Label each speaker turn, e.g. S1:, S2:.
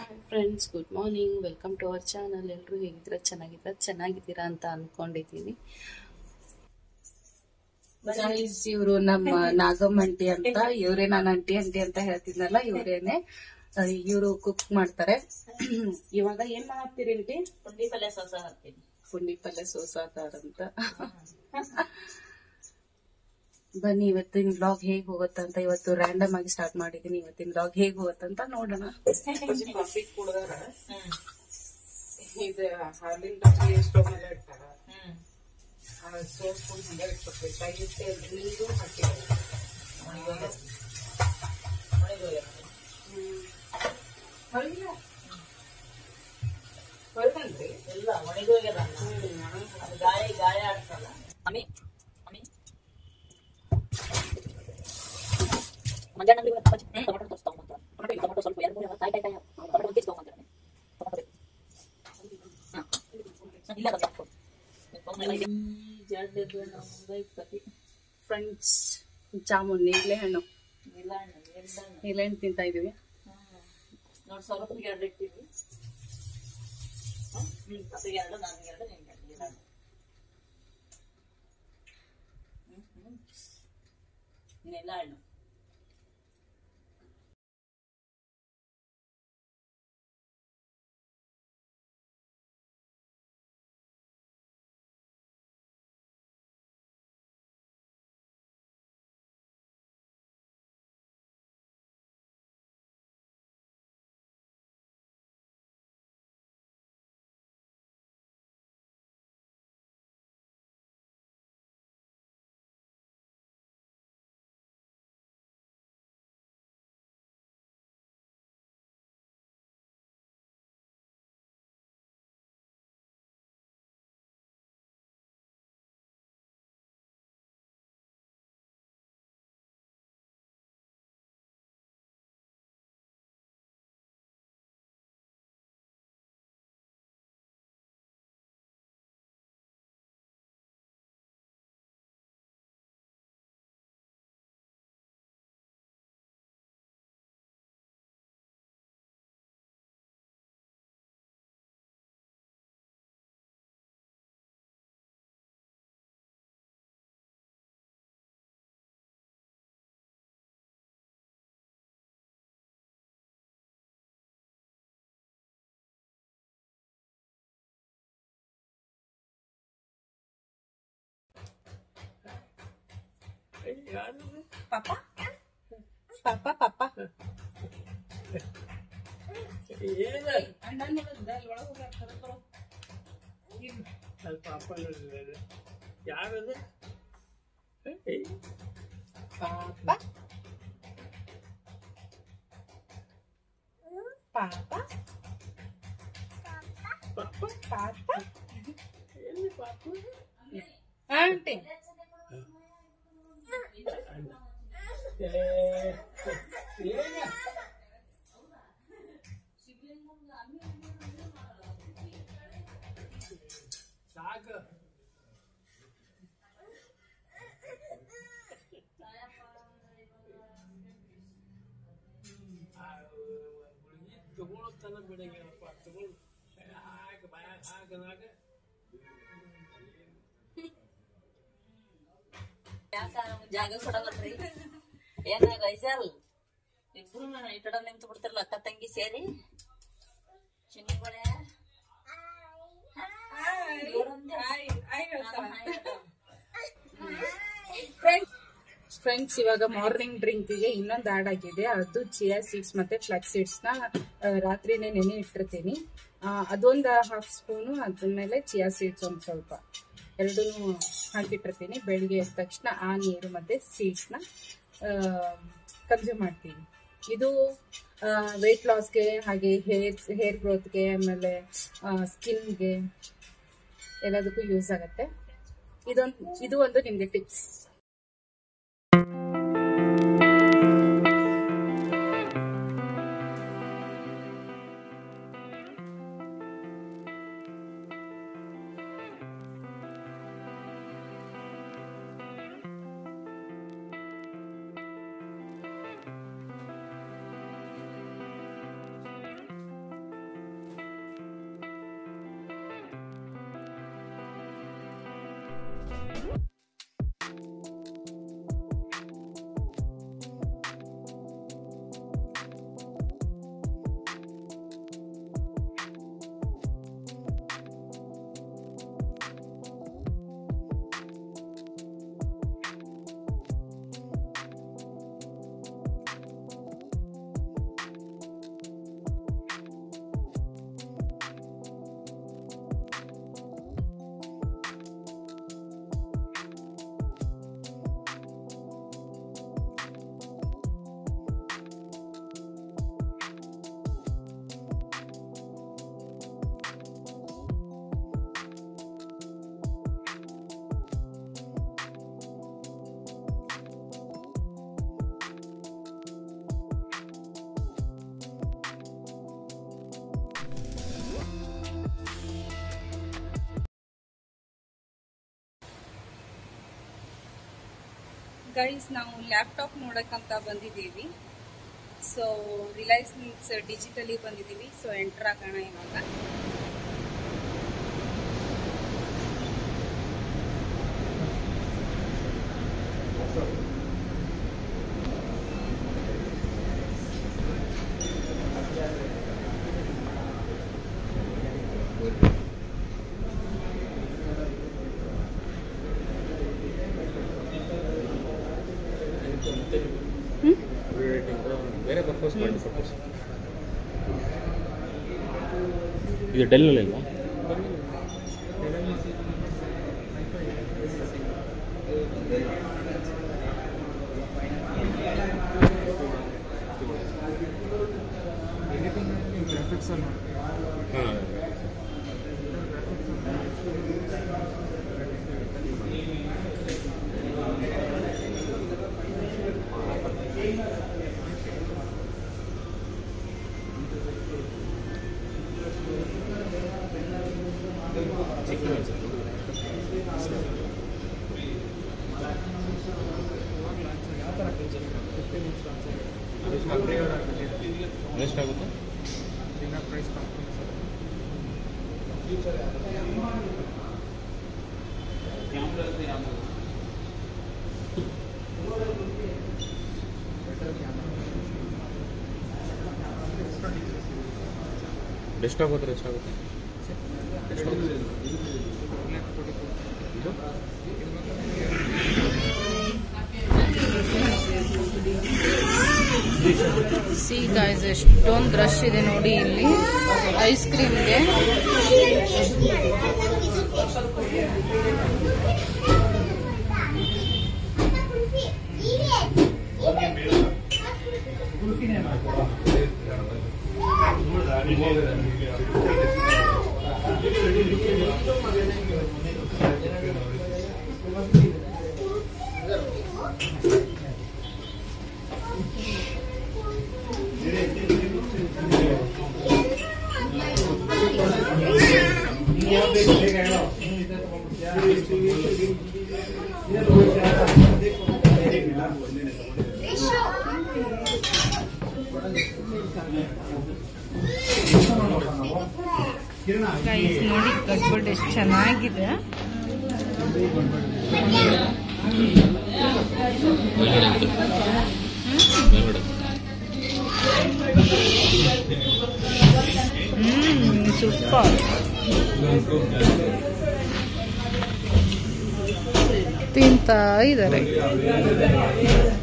S1: Hi friends good morning welcome to our channel ಎಲ್ಲರೂ ಹೇಗಿದ್ದೀರಾ ಚೆನ್ನಾಗಿದ್ದೀರಾ ಚೆನ್ನಾಗಿದ್ದೀರಾ ಅಂತ ಅನ್ಕೊಂಡಿದ್ದೀನಿ ಗೈಸ್ ಇವರು ನಮ್ಮ ನಾಗಮ್ಮ ಆಂಟಿ ಅಂತ ಇವರೇ ನಾನು ಆಂಟಿ ಆಂಟಿ ಅಂತ ಹೇಳ್ತಿದ್ನಲ್ಲ ಇವರೇನೆ ಇವರು ಕುಕ್ ಮಾಡ್ತಾರೆ ಇವಾಗ ಏನ್ ಮಾಡ್ತೀರಿ ಆಂಟಿ
S2: ಪುಂಡಿ ಪಲ್ಯ ಸೋಸ ಹಾಕ್ತೀನಿ
S1: ಪುಂಡಿ ಪಲ್ಯ ಸೋಸಾತಾರ ಅಂತ ಬನ್ನಿ ಇವತ್ತಿನ ಬ್ಲಾಗ್ ಹೇಗ್ ಹೋಗುತ್ತಂತ ಇವತ್ತು ರ್ಯಾಂಡಮ್ ಆಗಿ ಸ್ಟಾರ್ಟ್ ಮಾಡಿದೀನಿ ಇವತ್ತಿನ ಬ್ಲಾಗ್ ಹೇಗ್ ಹೋಗುತ್ತಂತ ನೋಡೋಣ
S3: ಕಾಫಿ ಕುಡ್ದಾರ
S2: ಹ್ಮ್
S3: ಇದು ಹಾಲಿನ ಡಬ್ಬಿ ಸ್ಟೋವ್ ಮೇಲೆ ಇಟ್ಟಾರ
S2: ಹ್ಮ್
S3: ಸೋಸ್ಕೊಂಡು ಹಂಗೆ ಇಟ್ಬಿಡ್ಬೇಕು ಇಟ್ಟು ನೀರು ಹಾಕಿದ್ರು
S2: ಒಣಗೋಗ್ಯದ ಒಣಗೋಗ್ಯದ
S3: ಹೊರಗಿಲ್ಲ ಹೊರಗನ್ರಿ
S2: ಎಲ್ಲ ಒಣಗೋಗ್ಯದ ಅನ್ನ. ಅದು ಗಾಳಿ ಗಾಳಿ ಆಡ್ತಲ್ಲ ಅಮ್ಮಿ ಅಮ್ಮಿ ಮಂಜಾನ ಅಂಗಡಿ ಬಂತು ಬಜ್ಜಿ ಟೊಮೆಟೊ ತೋರಿಸ್ತಾ ಟೊಮೆಟೊ ಟೊಮೆಟೊ ಸ್ವಲ್ಪ ಎರಡು ಮೂರು ಕಾಯಿ ಕಾಯಿ ಕಾಯಿ ಟೊಮೆಟೊ ಒಂದು ತಗೊಂಬಂದ್ರೆ ಟೊಮೆಟೊ ಬೇಕು ಇಲ್ಲ ಬಂದು ಈ ಜಡ್ಡದು ನಮ್ಗೆ ಇಪ್ಪತ್ತಿ
S1: ಫ್ರೆಂಡ್ಸ್ ಜಾಮೂನ್ ನೇಗ್ಲೆ ಹಣ್ಣು
S2: ಇಲ್ಲ ಹಣ್ಣು ಎಲ್ಲ ಹಣ್ಣು
S1: ನೇಗ್ಲೆ ಹಣ್ಣು ತಿಂತಾ ಇದೀವಿ
S2: ನೋಡಿ ಸ್ವರೂಪನಿಗೆ ಎರಡು ಇಟ್ಟಿವಿ ಹ್ಮ್ ಪಪ್ಪಿಗೆ ಎರಡು ನನಗೆ ಎರಡು ನಿಮ್ಗೆ ಎರಡು ಇಲ್ಲ ಹ್ಮ್ ಹ್ಮ್ ಇನ್ನೆಲ್ಲ ಹಣ್ಣು
S1: ಪಾಪ ಪಾಪ ಪಾಪ
S3: ಏನ ಸ್ವಲ್ಪ ಅಪ್ಪ ನೋಡಿದ್ರೆ ಯಾರದು ಏಯ್,
S1: ಪಾಪ ಪಾಪ
S3: ಪಾಪ
S1: ಪಾಪ
S3: ಎಲ್ಲಿ ಪಾಪ
S1: ಆಂಟಿ
S3: ಏ, ಏನ ಸಾಕು ಆ, ಹುಡುಗಿ ತಗೊಳತನ ಬಿಡಂಗಿಲ್ಲಪ್ಪ ತಗೊಂಡು ಹಾಕ ಬಾಯಾಗ ಹಾಕದಾಗ
S2: ಯಾಕ ನಮ್ಗ್ ಜಾಗ ಕೊಡಲ್ಲತ್ರಿ ಏನ ಗೈಸಲ್ ಇಬ್ರು ಇಟ್ಟಡ ನಿಂತು ಬಿಡ್ತಿರಲ್ಲ ಅಕ್ಕ ತಂಗಿ ಸೇರಿ ಚಿನ್ನಿ ಬಳೆ
S1: ಫ್ರೆಂಡ್ಸ್ ಇವಾಗ ಮಾರ್ನಿಂಗ್ ಡ್ರಿಂಕ್ ಗೆ ಇನ್ನೊಂದು ಆಡ್ ಆಗಿದೆ ಅದು ಚಿಯಾ ಸೀಡ್ಸ್ ಮತ್ತೆ ಫ್ಲಾಕ್ ಸೀಡ್ಸ್ ನ ಆ, ರಾತ್ರಿನೇ ನೆನೆ ಇಟ್ಟಿರ್ತೀನಿ ಆ, ಅದೊಂದು ಹಾಫ್ ಸ್ಪೂನು ಅದ್ಮೇಲೆ ಚಿಯಾ ಸೀಡ್ಸ್ ಒಂದ್ ಸ್ವಲ್ಪ ಎರಡೂ ಹಾಕಿಟ್ಟಿರ್ತೀನಿ ಬೆಳಿಗ್ಗೆ ಎದ್ದ ತಕ್ಷಣ ಆ ನೀರು ಮತ್ತೆ ಸೀಡ್ಸ್ ನ ಕನ್ಸ್ಯೂಮ್ ಮಾಡ್ತೀನಿ ಇದು ವೆಯ್ಟ್ ಲಾಸ್ಗೆ ಹಾಗೆ ಹೇರ್ ಹೇರ್ ಗ್ರೋತ್ಗೆ ಆಮೇಲೆ ಸ್ಕಿನ್ಗೆ ಎಲ್ಲದಕ್ಕೂ ಯೂಸ್ ಆಗುತ್ತೆ ಇದೊಂದು ಇದು ಒಂದು ನಿಮ್ಗೆ ಟಿಪ್ಸ್ ಗೈಸ್ ನಾವು ಲ್ಯಾಪ್ಟಾಪ್ ನೋಡಕ್ಕಂತ ಬಂದಿದ್ದೀವಿ ಸೊ ರಿಲಯನ್ಸ್ ಡಿಜಿಟಲಿ ಬಂದಿದ್ದೀವಿ ಸೊ ಎಂಟರ್ ಆಗೋಣ ಇವಾಗ
S4: ಬೇರೆ ಪರ್ಪಸ್ ಮಾಡಿ ಪರ್ಪಸ್ ಇದು ಡೆಲ್ನಲ್ಲಿ ಅಲ್ವಾ ಹಾಂ ಎಷ್ಟಾಗುತ್ತೆ ಡೆಸ್ಕ್ಟಾಪ್ ಹತ್ರ ಎಷ್ಟಾಗುತ್ತೆ ಇದು
S1: ಸಿ ಗಾಯ್ಸ್ ಎಷ್ಟೊಂದು ರಶ್ ಇದೆ ನೋಡಿ ಇಲ್ಲಿ ಐಸ್ ಕ್ರೀಮ್ಗೆ ಗೈಸ್ ನೋಡಿ ಕಟ್ಬಿಟ್ಟು ಎಷ್ಟು ಚೆನ್ನಾಗಿದೆ
S4: ಮೇಲ್ಗಡೆ
S1: ಹ್ಮ್ ಸೂಪರ್ ತಿಂತಾ ಇದ್ದಾರೆ